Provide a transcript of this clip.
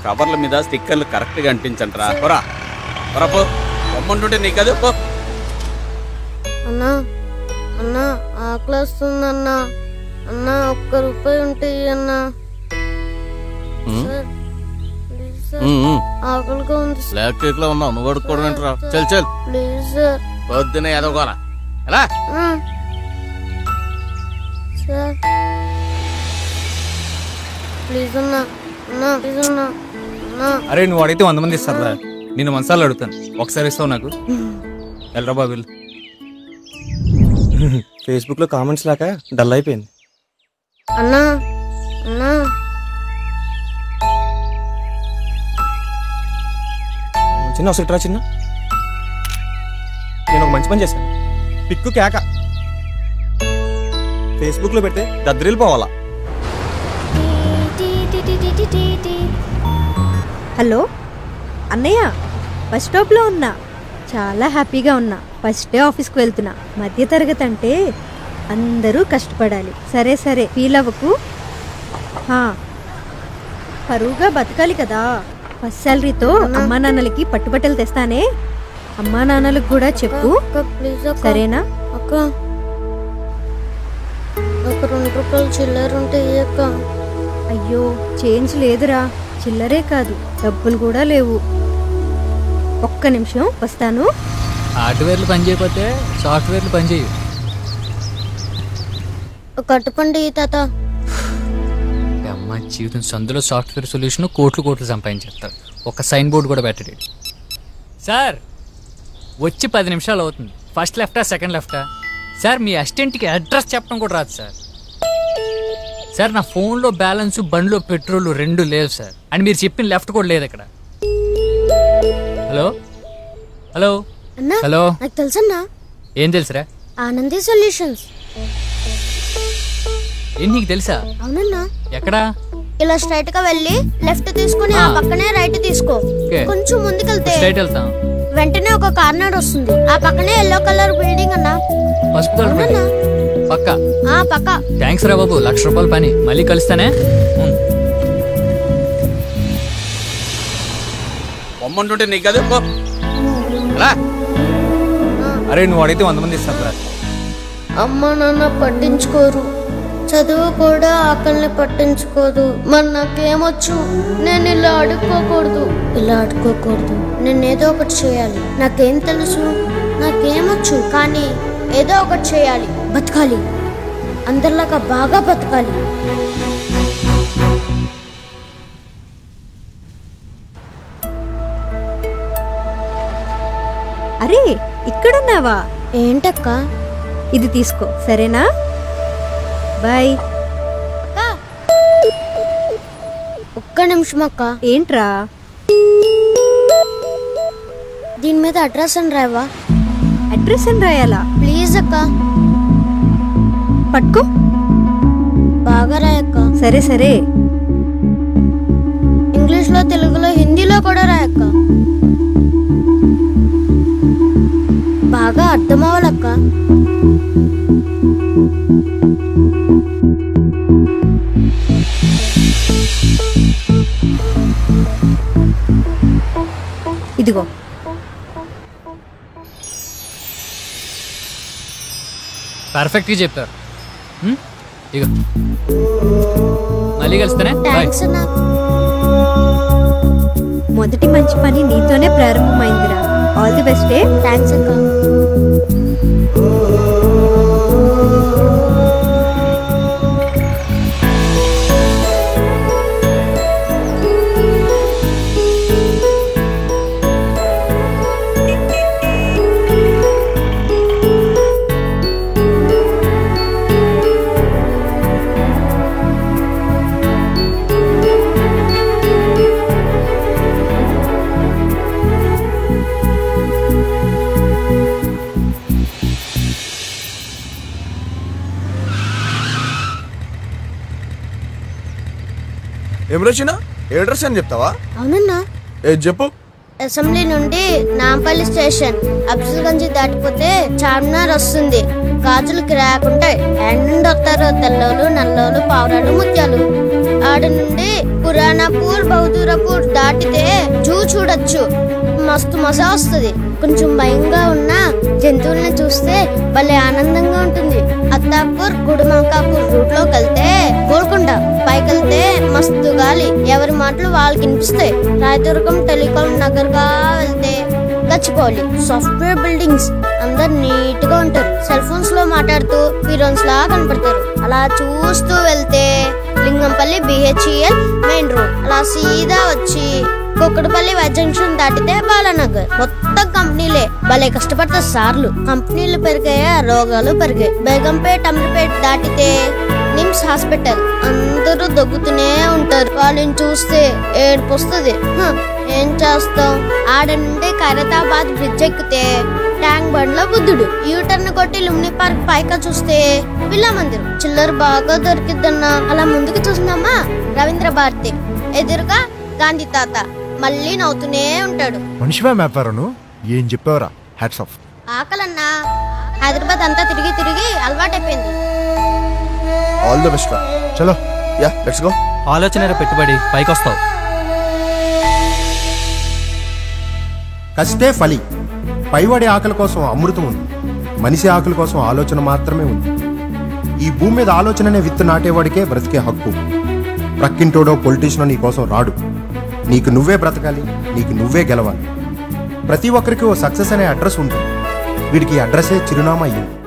కవర్ల మీద స్టిక్కర్లు కరెక్ట్ గా అంటించండి రా పోరా పోరా పో బొమ్మంటుంటే నీ కదా పో అన్నా అన్నా ఆకలేస్తుందన్నా అన్నా ఒక్క రూపాయి ఉంటే అన్నా సార్ ప్లీజ్ సార్ ఆకలిగా ఉంది సార్. బ్లాక్ కేక్ లో ఉన్నావు నువ్వు అడుక్కోవడం ఏంట్రా చల్ చల్ ప్లీజ్ సార్ పొద్దునే ఎదగోరా ఎలా ఆ. సార్ ప్లీజ్ అన్నా అన్నా ప్లీజ్ అన్నా అన్నా అరే నువ్వు అడిగితే వంద మంది ఇస్తారా నేను మనసార్లు అడుగుతాను ఒకసారి ఇస్తావు నాకు వెళ్ళరా బాబు వెళ్ళు. ఫేస్బుక్ లో కామెంట్స్ లాక డల్ అయిపోయింది అన్నా అన్నా చిన్న ఒకసారి రా చిన్న నేను ఒక మంచి పని చేశాను పిక్కు కేక ఫేస్బుక్ లో పెడితే దద్దరిల్లు పోవాలా హలో అన్నయ్య బస్ స్టాప్లో ఉన్నా చాలా హ్యాపీగా ఉన్నా ఫస్ట్ డే ఆఫీస్కి వెళ్తున్నా మధ్య తరగతి అంటే అందరూ కష్టపడాలి సరే సరే ఫీల్ అవ్వకు హా, పరువుగా బతకాలి కదా ఫస్ట్ శాలరీతో అమ్మా నాన్నలకి పట్టుబట్టలు తెస్తానే అమ్మా నాన్నలకు కూడా చెప్పు అక్క ప్లీజ్ అక్క సరేనా అక్క ఒక రెండు రూపాయలు చిల్లర ఉంటే ఇయ్యి అక్క అయ్యో చేంజ్ లేదురా చిల్లరే కాదు డబ్బులు కూడా లేవు ఒక్క నిమిషం వస్తాను హార్డ్వేర్లు పనిచేయకపోతే సాఫ్ట్వేర్లు పనిచేయవు ఒక అట్టుపండి ఇయ్యి తాత అమ్మ జీవితం సందులో సాఫ్ట్వేర్ సొల్యూషన్ కోట్లు కోట్లు సంపాదించేస్తాడు ఒక సైన్ బోర్డు కూడా పెట్టడు సార్ వచ్చి పది నిమిషాలు అవుతుంది ఫస్ట్ లెఫ్టా సెకండ్ లెఫ్టా సార్ మీ అసిస్టెంట్కి అడ్రస్ చెప్పడం కూడా రాదు సార్ సార్ నా ఫోన్లో బ్యాలెన్స్ బండిలో పెట్రోల్ రెండు లేవు సార్ అండ్ మీరు చెప్పిన లెఫ్ట్ కూడా లేదు ఇక్కడ హలో హలో అన్నా హలో నాకు తెలుసన్నా ఏం తెలుసురా ఆనంది సొల్యూషన్స్ ఏం నీకు తెలుసా అవునన్నా ఎక్కడా ఇలా స్ట్రైట్ గా వెళ్ళి లెఫ్ట్ తీసుకుని ఆ ఆ. పక్కనే రైట్ తీసుకో ఓకే. కొంచెం ముందుకెళ్తే స్ట్రైట్ వెళ్తాం వెంటనే ఒక కార్నర్ వస్తుంది ఆ పక్కనే ఎల్లో కలర్ బిల్డింగ్ అన్నా పసుపు కలర్ అవునన్నా పక్క ఆ పక్క థ్యాంక్స్ రా బాబు లక్ష రూపాయల పని మళ్ళీ కలుస్తానే ఉం. బొమ్మంటుంటే నీ కదా పో ఎలా అరే నువ్వు అడిగితే వంద మంది ఇస్తారా అమ్మ నాన్న పట్టించుకోరు చదువు కూడా ఆకలిని పట్టించుకోదు మరి నాకేమొచ్చు నేను ఇలా ఆడుకోకూడదు ఇలా ఆడుకోకూడదు నేను ఏదో ఒకటి చేయాలి నాకేం తెలుసు నాకేమొచ్చు కానీ ఏదో ఒకటి చేయాలి బతకాలి అందరిలాగా బాగా బతకాలి అరే ఇక్కడున్నావా ఏంటక్క ఇది తీసుకో సరేనా బాయ్ ఒక్క నిమిషం అక్క ఏంట్రా దీని మీద అడ్రస్ అని రావా అడ్రస్ అని రాయాలా ప్లీజ్ అక్క పట్టుకో బాగా రాయక్క సరే సరే ఇంగ్లీష్ లో తెలుగులో హిందీలో కూడా రాయక్క బాగా అర్థం అవ్వాలక్క ఇదిగో పర్ఫెక్ట్గా చెప్పారు ఉం? ఇగో మళ్ళీ కలుస్తానే బాయ్ థ్యాంక్స్ అన్నా మొదటి మంచి పని నీతోనే ప్రారంభమైందిరా ఆల్ ది బెస్ట్ ఏ థ్యాంక్స్ అక్క ఏం రచన ఏ డ్రెస్ అని చెప్తావా అవునన్నా ఏ చెప్పు అసెంబ్లీ నుండి నాంపల్లి స్టేషన్ అఫ్జల్గంజ్ దాటిపోతే చార్మినార్ వస్తుంది గాజులు కిరాకుంటాయి ఎండ్ నుండి వస్తారు తెల్లోలు నల్లోలు పావురాలు ముత్యాలు ఆడ నుండి పురాణపూర్ బహదూరపూర్ దాటితే జూ చూడొచ్చు మస్తు మజా వస్తుంది కొంచెం భయంగా ఉన్న జంతువుల్ని చూస్తే భలే ఆనందంగా ఉంటుంది అత్తాపూర్ గుడిమంకాపూర్ రూట్ లోకి వెళ్తే గోల్కొండ పైకి వెళ్తే మస్తు గాలి ఎవరి మాటలు వాళ్ళకి వినిపిస్తాయి రాయదుర్గం టెలికాం నగర్ గా వెళ్తే గచ్చిపోవాలి సాఫ్ట్వేర్ బిల్డింగ్స్ అందరు నీట్ గా ఉంటారు సెల్ ఫోన్స్ లో మాట్లాడుతూ హీరోయిన్స్ లా కనపడతారు అలా చూస్తూ వెళ్తే లింగంపల్లి బిహెచ్ఈఎల్ మెయిన్ రోడ్ అలా సీదా వచ్చి కుక్కడపల్లి వై జంక్షన్ దాటితే బాలానగర్ మొత్తం కంపెనీలే భలే కష్టపడతారు సార్లు కంపెనీలు పెరిగాయా రోగాలు పెరిగాయి బేగంపేట్ అమీర్పేట్ దాటితే నిమ్స్ హాస్పిటల్ అందరూ దగ్గుతూనే ఉంటారు వాళ్ళని చూస్తే ఏడుపు వస్తుంది హ, ఏం చేస్తాం ఆడ నుండి ఖైరతాబాద్ బ్రిడ్జ్ ఎక్కితే ట్యాంక్ బండ్ లో బుద్ధుడు యూటర్న్ కొట్టి లుమ్ని పార్క్ పైక చూస్తే బిర్లా మందిరం చిల్లర బాగా దొరికిద్దన్నా అలా ముందుకు చూసినామా రవీంద్ర భారతి ఎదురుగా గాంధీ తాత మళ్ళీ నవ్వుతూనే ఉంటాడు మనిషివా వ్యాపారం ఏం చెప్పావరా హ్యాట్స్ ఆఫ్ ఆకలన్నా హైదరాబాద్ అంతా తిరిగి తిరిగి అలవాటైపోయింది ఆల్ ద బెస్ట్ రా చలో యా లెట్స్ గో ఆలోచన పెట్టుబడి పైకి వస్తావు కస్తే ఫలి పైవాడి ఆకలి కోసం అమృతం ఉంది మనిషి ఆకలి కోసం ఆలోచన మాత్రమే ఉంది ఈ భూమి మీద ఆలోచననే విత్తు నాటేవాడికే బ్రతికే హక్కు ప్రక్కింటోడో పొలిటీషియనో నీ కోసం రాడు నీకు నువ్వే బ్రతకాలి నీకు నువ్వే గెలవాలి ప్రతి ఒక్కరికి ఓ సక్సెస్ అనే అడ్రస్ ఉంటుంది వీడికి ఈ అడ్రస్సే చిరునామా అయ్యింది